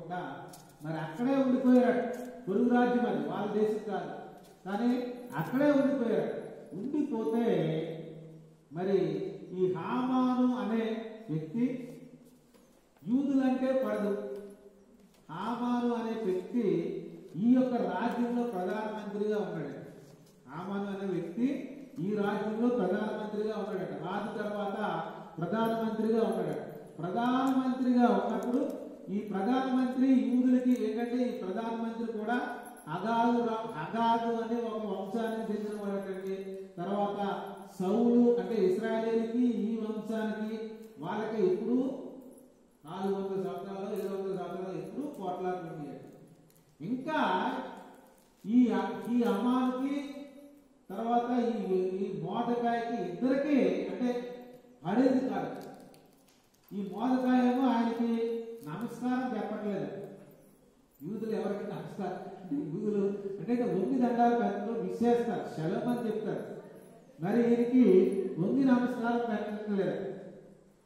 పోకుండా మరి అక్కడే ఉండిపోయాడు పొరుగు రాజ్యం అది వాళ్ళ దేశం కాదు కానీ అక్కడే ఉండిపోయాడు ఉండిపోతే మరి ఈ హామాను అనే వ్యక్తి యూదులంటే పడదు హామాను అనే వ్యక్తి ఈ యొక్క రాజ్యంలో ప్రధానమంత్రిగా ఉన్నాడు హామాను అనే వ్యక్తి ఈ రాజ్యంలో ప్రధానమంత్రిగా ఉన్నాడట రాజు తర్వాత ప్రధానమంత్రిగా ఉన్నాడట ప్రధానమంత్రిగా ఉన్నప్పుడు ఈ ప్రధానమంత్రి యూదులకి ఏంటంటే ఈ ప్రధానమంత్రి కూడా అగాదు రా- అగాదు అనే ఒక వంశానికి చెందిన వాడటండి తర్వాత సౌలు అంటే ఇస్రాయేలీకి ఈ వంశానికి వాళ్ళకి ఎప్పుడు నాలుగు వందల సంవత్సరాలు ఏడు వందల సంవత్సరాలు ఎప్పుడు పోట్లాడుతూ ఉండేది ఇంకా ఈ ఈ అమ్మానికి తర్వాత ఈ ఈ మోదకాయకి ఇద్దరికి అంటే పడేది కాదు ఈ మోదకాయ ఏమో ఆయనకి నమస్కారం చెప్పట్లేదు యూదులు ఎవరికి నమస్కారం అంటే యూదులు అంటే ఇక వంగి దండాలు పెట్టడంలో విశేస్తారు శలం అని చెప్తారు మరి ఈయనకి వంగి నమస్కారం పెట్టట్లేదు